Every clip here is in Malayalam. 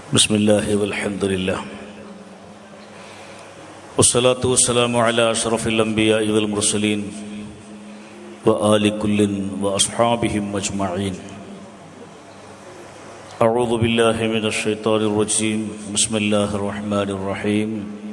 بسم الله والحمد لله والصلاة والسلام على أشرف الأنبياء والمرسلين وآل كل وأصحابهم أجمعين أعوذ بالله من الشيطان الرجيم بسم الله الرحمن الرحيم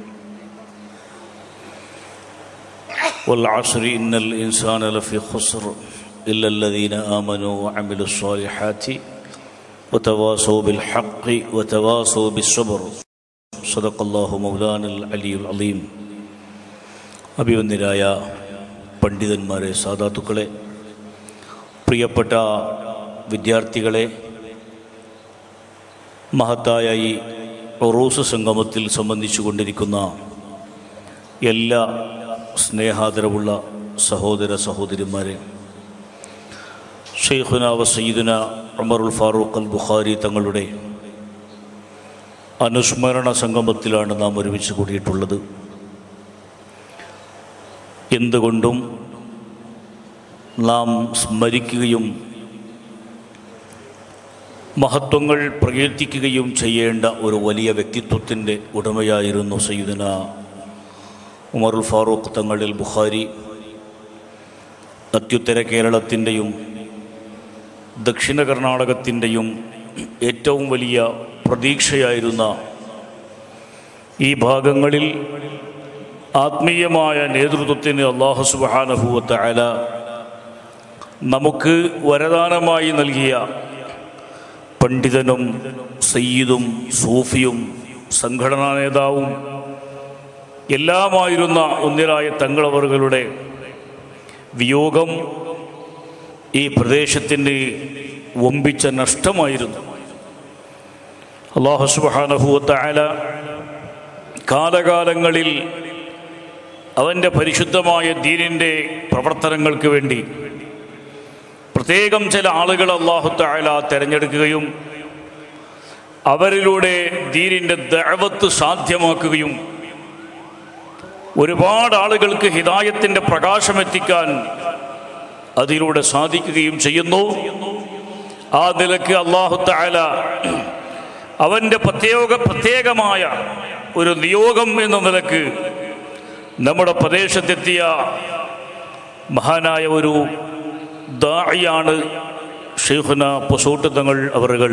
والعصر إن الإنسان لفي خسر إلا الذين آمنوا وعملوا الصالحات وتواصوا بالحق وتواصوا بالصبر صدق الله مولانا العلي العظيم അഭിവന്ദരായ പണ്ഡിതന്മാരെ സാധാത്തുക്കളെ പ്രിയപ്പെട്ട വിദ്യാർത്ഥികളെ മഹത്തായ ഈ ഒറൂസ് സംഗമത്തിൽ സംബന്ധിച്ചു കൊണ്ടിരിക്കുന്ന എല്ലാ സ്നേഹാദരവുള്ള സഹോദര സഹോദരിമാരെ ഷെയ്ഖുന വ സയ്യിദുന ഉമറുൽ ഫാറൂഖ് അൽ ബുഖാരി തങ്ങളുടെ അനുസ്മരണ സംഗമത്തിലാണ് നാം ഒരുമിച്ച് കൂടിയിട്ടുള്ളത് എന്തുകൊണ്ടും നാം സ്മരിക്കുകയും മഹത്വങ്ങൾ പ്രകീർത്തിക്കുകയും ചെയ്യേണ്ട ഒരു വലിയ വ്യക്തിത്വത്തിൻ്റെ ഉടമയായിരുന്നു സയ്യിദുന ഉമറുൽ ഫാറൂഖ് തങ്ങളിൽ ബുഖാരി അത്യുത്തര കേരളത്തിൻ്റെയും ദക്ഷിണ കർണാടകത്തിൻ്റെയും ഏറ്റവും വലിയ പ്രതീക്ഷയായിരുന്ന ഈ ഭാഗങ്ങളിൽ ആത്മീയമായ നേതൃത്വത്തിന് അള്ളാഹു സുബാനഹുവത്ത അല നമുക്ക് വരദാനമായി നൽകിയ പണ്ഡിതനും സയ്യിദും സൂഫിയും സംഘടനാ നേതാവും എല്ലാമായിരുന്ന ഒന്നിലായ തങ്ങളവറുകളുടെ വിയോഗം ഈ പ്രദേശത്തിന് വമ്പിച്ച നഷ്ടമായിരുന്നു അള്ളാഹു സുബാനഹുവത്തായ കാലകാലങ്ങളിൽ അവൻ്റെ പരിശുദ്ധമായ ദീനിൻ്റെ പ്രവർത്തനങ്ങൾക്ക് വേണ്ടി പ്രത്യേകം ചില ആളുകൾ അള്ളാഹു തായാല തിരഞ്ഞെടുക്കുകയും അവരിലൂടെ ദീനിൻ്റെ ദഴവത്ത് സാധ്യമാക്കുകയും ഒരുപാട് ആളുകൾക്ക് ഹിതായത്തിൻ്റെ പ്രകാശം എത്തിക്കാൻ അതിലൂടെ സാധിക്കുകയും ചെയ്യുന്നു ആ നിലക്ക് അള്ളാഹു താല അവൻ്റെ പ്രത്യേക പ്രത്യേകമായ ഒരു നിയോഗം എന്ന നിലക്ക് നമ്മുടെ പ്രദേശത്തെത്തിയ മഹാനായ ഒരു ദായിയാണ് ഷെയ്ഖുന പൊസോട്ട് തങ്ങൾ അവറുകൾ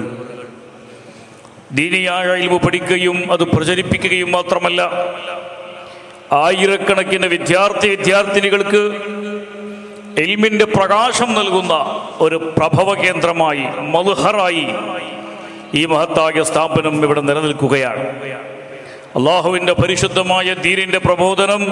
ദീനിയായ ഇൽമു പഠിക്കുകയും അത് പ്രചരിപ്പിക്കുകയും മാത്രമല്ല ആയിരക്കണക്കിന് വിദ്യാർത്ഥി വിദ്യാർത്ഥിനികൾക്ക് എൽമിൻ്റെ പ്രകാശം നൽകുന്ന ഒരു പ്രഭവ കേന്ദ്രമായി മധുഹറായി ഈ മഹത്തായ സ്ഥാപനം ഇവിടെ നിലനിൽക്കുകയാണ് അള്ളാഹുവിൻ്റെ പരിശുദ്ധമായ ദീനിൻ്റെ പ്രബോധനം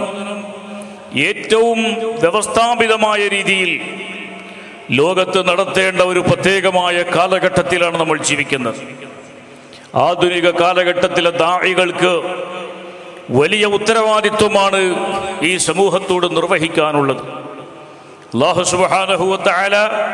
ഏറ്റവും വ്യവസ്ഥാപിതമായ രീതിയിൽ ലോകത്ത് നടത്തേണ്ട ഒരു പ്രത്യേകമായ കാലഘട്ടത്തിലാണ് നമ്മൾ ജീവിക്കുന്നത് ആധുനിക കാലഘട്ടത്തിലെ ദാഴികൾക്ക് വലിയ ഉത്തരവാദിത്വമാണ് ഈ സമൂഹത്തോട് നിർവഹിക്കാനുള്ളത് അള്ളാഹു സുബാനഹുവത്തായ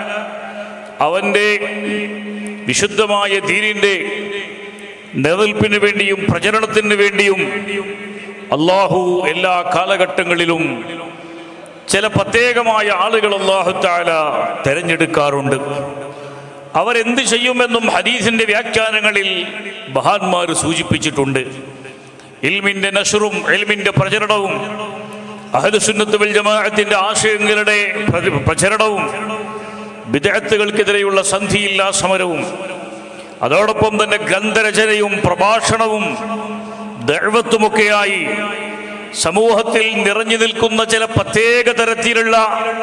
അവൻ്റെ വിശുദ്ധമായ ദീനിൻ്റെ നിലനിൽപ്പിന് വേണ്ടിയും പ്രചരണത്തിന് വേണ്ടിയും അള്ളാഹു എല്ലാ കാലഘട്ടങ്ങളിലും ചില പ്രത്യേകമായ ആളുകൾ അള്ളാഹു താല തിരഞ്ഞെടുക്കാറുണ്ട് അവരെന്ത് ചെയ്യുമെന്നും ഹദീസിൻ്റെ വ്യാഖ്യാനങ്ങളിൽ മഹാന്മാർ സൂചിപ്പിച്ചിട്ടുണ്ട് ഇൽമിൻ്റെ നഷറും എൽമിൻ്റെ പ്രചരണവും അഹദുസുന്നത്ത് വൽ ജമാഅത്തിന്റെ ആശയങ്ങളുടെ പ്രചരണവും വിദഗ്ധകൾക്കെതിരെയുള്ള സന്ധിയില്ലാ സമരവും അതോടൊപ്പം തന്നെ ഗ്രന്ഥരചനയും പ്രഭാഷണവും ദഴവത്തുമൊക്കെയായി സമൂഹത്തിൽ നിറഞ്ഞു നിൽക്കുന്ന ചില പ്രത്യേക തരത്തിലുള്ള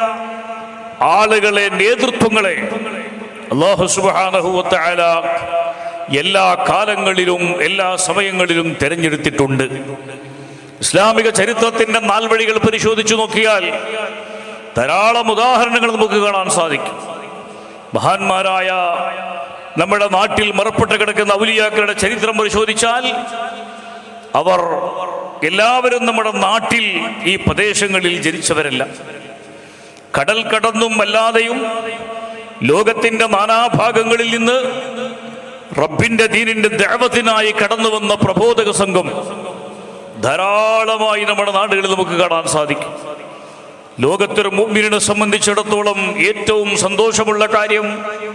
ആളുകളെ നേതൃത്വങ്ങളെ അള്ളാഹു സുബാനഹുവത്തായ എല്ലാ കാലങ്ങളിലും എല്ലാ സമയങ്ങളിലും തിരഞ്ഞെടുത്തിട്ടുണ്ട് ഇസ്ലാമിക ചരിത്രത്തിന്റെ നാൽവഴികൾ പരിശോധിച്ചു നോക്കിയാൽ ധാരാളം ഉദാഹരണങ്ങൾ നമുക്ക് കാണാൻ സാധിക്കും മഹാന്മാരായ നമ്മുടെ നാട്ടിൽ മറപ്പെട്ട് കിടക്കുന്ന ഔലിയാക്കളുടെ ചരിത്രം പരിശോധിച്ചാൽ അവർ എല്ലാവരും നമ്മുടെ നാട്ടിൽ ഈ പ്രദേശങ്ങളിൽ ജനിച്ചവരല്ല കടൽ കടന്നും അല്ലാതെയും ലോകത്തിന്റെ നാനാഭാഗങ്ങളിൽ നിന്ന് റബ്ബിന്റെ ദീനിന്റെ ദേവത്തിനായി കടന്നു വന്ന പ്രബോധക സംഘം ധാരാളമായി നമ്മുടെ നാടുകളിൽ നമുക്ക് കാണാൻ സാധിക്കും ലോകത്തൊരു മുമ്പിനെ സംബന്ധിച്ചിടത്തോളം ഏറ്റവും സന്തോഷമുള്ള കാര്യം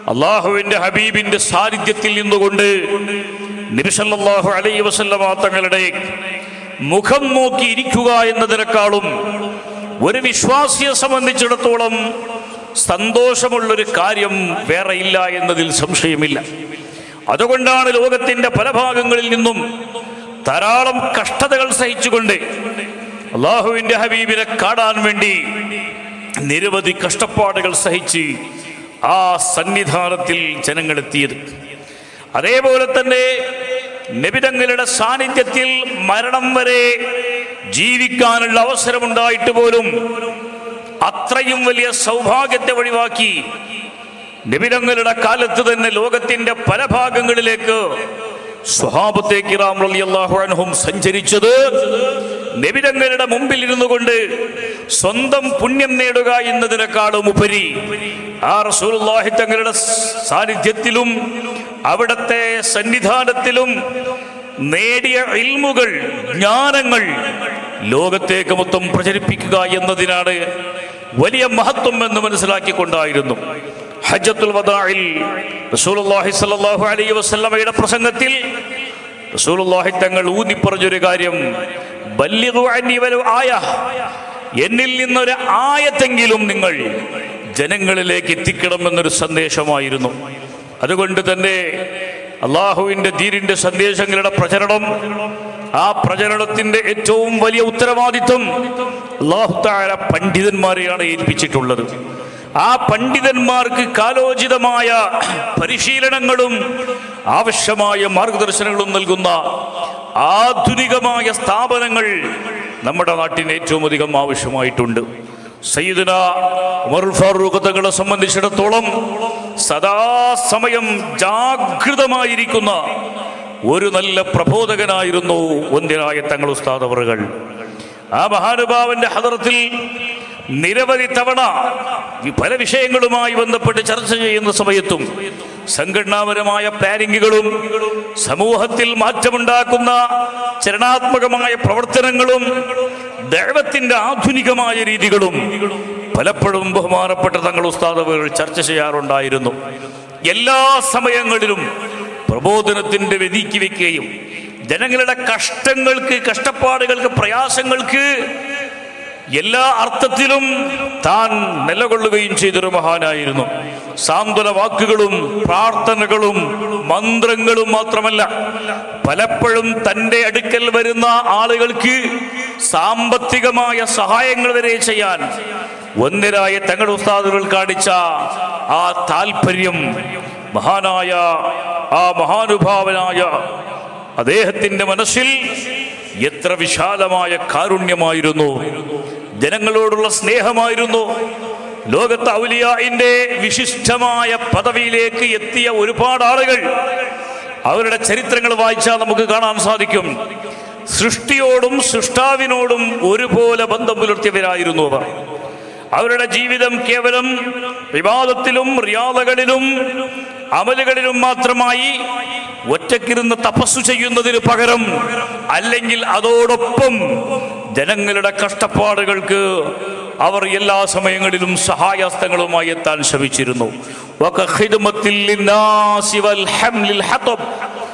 അള്ളാഹുവിന്റെ ഹബീബിന്റെ സാന്നിധ്യത്തിൽ നിന്നുകൊണ്ട് നബിസല്ലാഹു അലൈ വസല്ലമ തങ്ങളുടെ മുഖം നോക്കി ഇരിക്കുക എന്നതിനേക്കാളും ഒരു വിശ്വാസിയെ സംബന്ധിച്ചിടത്തോളം സന്തോഷമുള്ളൊരു കാര്യം വേറെ ഇല്ല എന്നതിൽ സംശയമില്ല അതുകൊണ്ടാണ് ലോകത്തിന്റെ പല ഭാഗങ്ങളിൽ നിന്നും ധാരാളം കഷ്ടതകൾ സഹിച്ചുകൊണ്ട് അള്ളാഹുവിന്റെ ഹബീബിനെ കാണാൻ വേണ്ടി നിരവധി കഷ്ടപ്പാടുകൾ സഹിച്ച് ആ സന്നിധാനത്തിൽ ജനങ്ങളെത്തിയത് അതേപോലെ തന്നെ നബിതങ്ങളുടെ സാന്നിധ്യത്തിൽ മരണം വരെ ജീവിക്കാനുള്ള അവസരമുണ്ടായിട്ട് പോലും അത്രയും വലിയ സൗഭാഗ്യത്തെ ഒഴിവാക്കി നബിതങ്ങളുടെ കാലത്ത് തന്നെ ലോകത്തിന്റെ പല ഭാഗങ്ങളിലേക്ക് സ്വഹാബത്തെ കിറാം റളിയല്ലാഹു അൻഹും സഞ്ചരിച്ചത് നബിതങ്ങളുടെ മുമ്പിൽ ഇരുന്നു കൊണ്ട് സ്വന്തം പുണ്യം നേടുക എന്നതിനേക്കാളും ഉപരി ആ റസൂലുള്ളാഹി തങ്ങളുടെ സാന്നിധ്യത്തിലും അവിടത്തെ സന്നിധാനത്തിലും നേടിയ ഇൽമുകൾ ജ്ഞാനങ്ങൾ ലോകത്തേക്ക് മൊത്തം പ്രചരിപ്പിക്കുക എന്നതിനാണ് വലിയ മഹത്വം എന്ന് മനസ്സിലാക്കിക്കൊണ്ടായിരുന്നു ഹജ്ജത്തുൽ വദാഇൽ റസൂലുള്ളാഹി സ്വല്ലല്ലാഹു അലൈഹി വസല്ലമയുടെ പ്രസംഗത്തിൽ റസൂലുള്ളാഹി തങ്ങൾ ഊന്നി പറഞ്ഞൊരു കാര്യം ബല്ലിഗു അന്നി വലു ആയ എന്നിൽ നിന്നൊരു ആയത്തെങ്കിലും നിങ്ങൾ ജനങ്ങളിലേക്ക് എത്തിക്കണം എന്നൊരു സന്ദേശമായിരുന്നു അതുകൊണ്ട് തന്നെ അള്ളാഹുവിന്റെ ദീനിന്റെ സന്ദേശങ്ങളുടെ പ്രചരണം ആ പ്രചരണത്തിന്റെ ഏറ്റവും വലിയ ഉത്തരവാദിത്വം അള്ളാഹു താര പണ്ഡിതന്മാരെയാണ് ഏൽപ്പിച്ചിട്ടുള്ളത് ആ പണ്ഡിതന്മാർക്ക് കാലോചിതമായ പരിശീലനങ്ങളും ആവശ്യമായ മാർഗദർശനങ്ങളും നൽകുന്ന ആധുനികമായ സ്ഥാപനങ്ങൾ നമ്മുടെ നാട്ടിന് ഏറ്റവും അധികം ആവശ്യമായിട്ടുണ്ട് സയ്യിദുന ഉമർ ഫാറൂഖ് തങ്ങളെ സംബന്ധിച്ചിടത്തോളം സദാസമയം ജാഗൃതമായിരിക്കുന്ന ഒരു നല്ല പ്രബോധകനായിരുന്നു ഒന്നിനായ തങ്ങൾ ഉസ്താദ് അവറുകൾ ആ മഹാനുഭാവന്റെ ഹദറത്തിൽ നിരവധി തവണ ഈ പല വിഷയങ്ങളുമായി ബന്ധപ്പെട്ട് ചർച്ച ചെയ്യുന്ന സമയത്തും സംഘടനാപരമായ പ്ലാനിങ്ങുകളും സമൂഹത്തിൽ മാറ്റമുണ്ടാക്കുന്ന ചലനാത്മകമായ പ്രവർത്തനങ്ങളും ദൈവത്തിന്റെ ആധുനികമായ രീതികളും പലപ്പോഴും ബഹുമാനപ്പെട്ട തങ്ങൾ ഉസ്താദവുകൾ ചർച്ച ചെയ്യാറുണ്ടായിരുന്നു എല്ലാ സമയങ്ങളിലും പ്രബോധനത്തിന്റെ വെതിക്ക് വെക്കുകയും ജനങ്ങളുടെ കഷ്ടങ്ങൾക്ക് കഷ്ടപ്പാടുകൾക്ക് പ്രയാസങ്ങൾക്ക് എല്ലാ അർത്ഥത്തിലും താൻ നിലകൊള്ളുകയും ചെയ്തൊരു മഹാനായിരുന്നു സാന്ത്വന വാക്കുകളും പ്രാർത്ഥനകളും മന്ത്രങ്ങളും മാത്രമല്ല പലപ്പോഴും തൻ്റെ അടുക്കൽ വരുന്ന ആളുകൾക്ക് സാമ്പത്തികമായ സഹായങ്ങൾ വരെ ചെയ്യാൻ ഒന്നിരായ തങ്ങൾ ഉസ്താദുകൾ കാണിച്ച ആ താല്പര്യം മഹാനായ ആ മഹാനുഭാവനായ അദ്ദേഹത്തിന്റെ മനസ്സിൽ എത്ര വിശാലമായ കാരുണ്യമായിരുന്നു ജനങ്ങളോടുള്ള സ്നേഹമായിരുന്നു ലോകത്ത് ഔലിയായിന്റെ വിശിഷ്ടമായ പദവിയിലേക്ക് എത്തിയ ഒരുപാട് ആളുകൾ അവരുടെ ചരിത്രങ്ങൾ വായിച്ചാൽ നമുക്ക് കാണാൻ സാധിക്കും സൃഷ്ടിയോടും സൃഷ്ടാവിനോടും ഒരുപോലെ ബന്ധം പുലർത്തിയവരായിരുന്നു അവർ അവരുടെ ജീവിതം കേവലം വിവാദത്തിലും റിയാദകളിലും അമലുകളിലും മാത്രമായി ഒറ്റക്കിരുന്ന് തപസ്സു ചെയ്യുന്നതിന് പകരം അല്ലെങ്കിൽ അതോടൊപ്പം ജനങ്ങളുടെ കഷ്ടപ്പാടുകൾക്ക് അവർ എല്ലാ സമയങ്ങളിലും സഹായഹസ്തങ്ങളുമായി എത്താൻ ശ്രമിച്ചിരുന്നു വകഖിദ്മത്തിൽ ലിന്നാസി വൽ ഹംലിൽ ഹതബ്.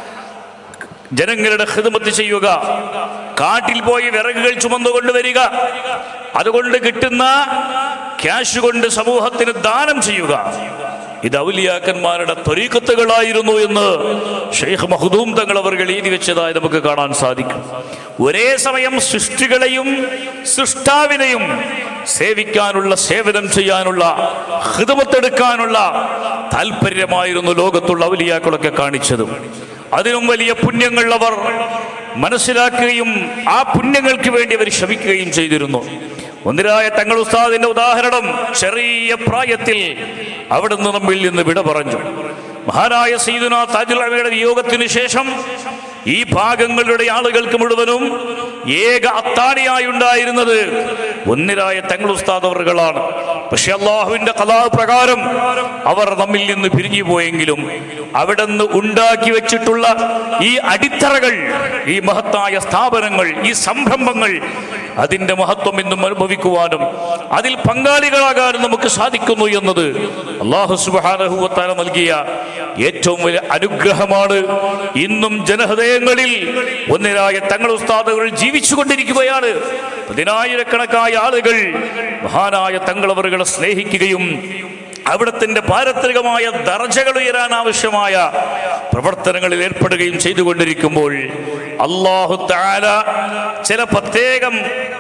ജനങ്ങളുടെ ഹിദമത്ത് ചെയ്യുക കാട്ടിൽ പോയി വിറകുകൾ ചുമന്നുകൊണ്ട് വരിക അതുകൊണ്ട് കിട്ടുന്ന ക്യാഷ് കൊണ്ട് സമൂഹത്തിന് ദാനം ചെയ്യുക ഇത് ഔലിയാക്കന്മാരുടെ ത്വരീക്കത്തുകളായിരുന്നു എന്ന് ഷെയ്ഖ് മഹദൂം തങ്ങൾ അവർ എഴുതി വെച്ചതായി നമുക്ക് കാണാൻ സാധിക്കും ഒരേ സമയം സൃഷ്ടികളെയും സൃഷ്ടാവിനെയും സേവിക്കാനുള്ള സേവനം ചെയ്യാനുള്ള ഹിതമത്തെടുക്കാനുള്ള താല്പര്യമായിരുന്നു ലോകത്തുള്ള ഔലിയാക്കളൊക്കെ കാണിച്ചതും അതിനും വലിയ പുണ്യങ്ങൾ അവർ മനസ്സിലാക്കുകയും ആ പുണ്യങ്ങൾക്ക് വേണ്ടി അവർ ശ്രമിക്കുകയും ചെയ്തിരുന്നു ഒന്നിരായ തങ്ങൾ ഉസ്താദിന്റെ ഉദാഹരണം ചെറിയ പ്രായത്തിൽ അവിടുന്ന് നമ്മിൽ നിന്ന് വിട പറഞ്ഞു മഹാനായ സീദുന താജുൽ അമയുടെ വിയോഗത്തിന് ശേഷം ഈ ഭാഗങ്ങളുടെ ആളുകൾക്ക് മുഴുവനും ഏക അത്താണിയായി ഉണ്ടായിരുന്നത് ഒന്നിരായ തങ്ങൾ ഉസ്താദ് അവറുകളാണ് പക്ഷെ അള്ളാഹുവിന്റെ കലാപ്രകാരം അവർ നമ്മിൽ നിന്ന് പിരിഞ്ഞു പോയെങ്കിലും അവിടെ നിന്ന് ഉണ്ടാക്കി വെച്ചിട്ടുള്ള ഈ അടിത്തറകൾ ഈ മഹത്തായ സ്ഥാപനങ്ങൾ ഈ സംരംഭങ്ങൾ അതിന്റെ മഹത്വം ഇന്നും അനുഭവിക്കുവാനും അതിൽ പങ്കാളികളാകാനും നമുക്ക് സാധിക്കുന്നു എന്നത് അള്ളാഹു സുബാനഹുവത്താല നൽകിയ ഏറ്റവും വലിയ അനുഗ്രഹമാണ് ഇന്നും ജനഹൃദയങ്ങളിൽ ഒന്നിനായ തങ്ങൾ ഉസ്താദുകൾ ജീവിച്ചുകൊണ്ടിരിക്കുകയാണ് പതിനായിരക്കണക്കായ ആളുകൾ മഹാനായ തങ്ങളവറുകളെ സ്നേഹിക്കുകയും അവിടത്തിന്റെ പാരത്രികമായ ദർജകൾ ഉയരാൻ ആവശ്യമായ പ്രവർത്തനങ്ങളിൽ ഏർപ്പെടുകയും ചെയ്തുകൊണ്ടിരിക്കുമ്പോൾ അള്ളാഹു താല ചില പ്രത്യേകം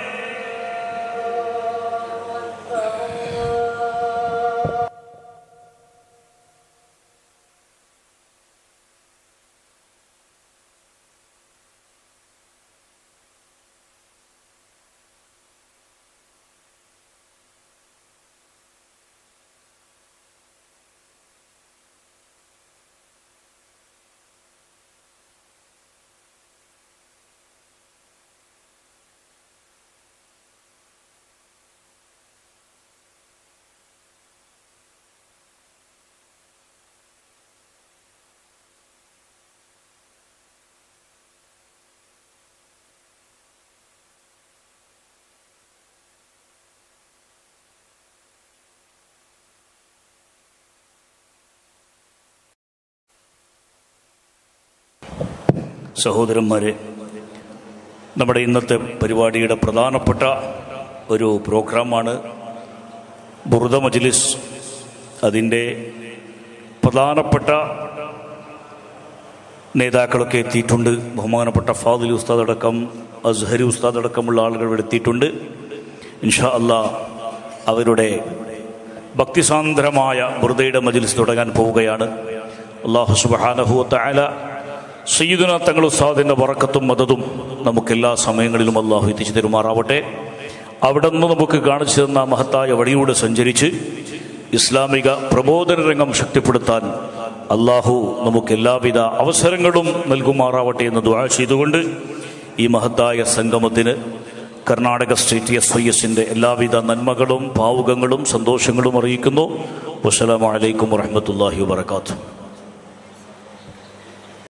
സഹോദരന്മാരെ നമ്മുടെ ഇന്നത്തെ പരിപാടിയുടെ പ്രധാനപ്പെട്ട ഒരു പ്രോഗ്രാമാണ് ബുറുദ മജ്ലിസ് അതിൻ്റെ പ്രധാനപ്പെട്ട നേതാക്കളൊക്കെ എത്തിയിട്ടുണ്ട് ബഹുമാനപ്പെട്ട ഫാദിൽ ഉസ്താദ് അടക്കം അസ്ഹരി ഉസ്താദ് അടക്കമുള്ള ആളുകൾ ഇവിടെ എത്തിയിട്ടുണ്ട് ഇൻഷാ അല്ലാ അവരുടെ ഭക്തിസാന്ദ്രമായ ബുറുദയുടെ മജ്ലിസ് തുടങ്ങാൻ പോവുകയാണ് അള്ളാഹു സുബാനഹുവല സയ്യിദുന തങ്ങൾ ഉസ്താദിൻ്റെ വറക്കത്തും മദതും നമുക്ക് എല്ലാ സമയങ്ങളിലും അള്ളാഹു എത്തിച്ചു തരുമാറാവട്ടെ അവിടെ നിന്ന് നമുക്ക് കാണിച്ചു തന്ന മഹത്തായ വഴിയിലൂടെ സഞ്ചരിച്ച് ഇസ്ലാമിക പ്രബോധന രംഗം ശക്തിപ്പെടുത്താൻ അള്ളാഹു നമുക്ക് എല്ലാവിധ അവസരങ്ങളും നൽകുമാറാവട്ടെ എന്ന് ദുആ ചെയ്തുകൊണ്ട് ഈ മഹത്തായ സംഗമത്തിന് കർണാടക സ്റ്റേറ്റ് എസ് ഐ എസിൻ്റെ എല്ലാവിധ നന്മകളും ഭാവുകങ്ങളും സന്തോഷങ്ങളും അറിയിക്കുന്നു വസ്സലാമലൈക്കും വറഹമത്തല്ലാഹി വാത്തു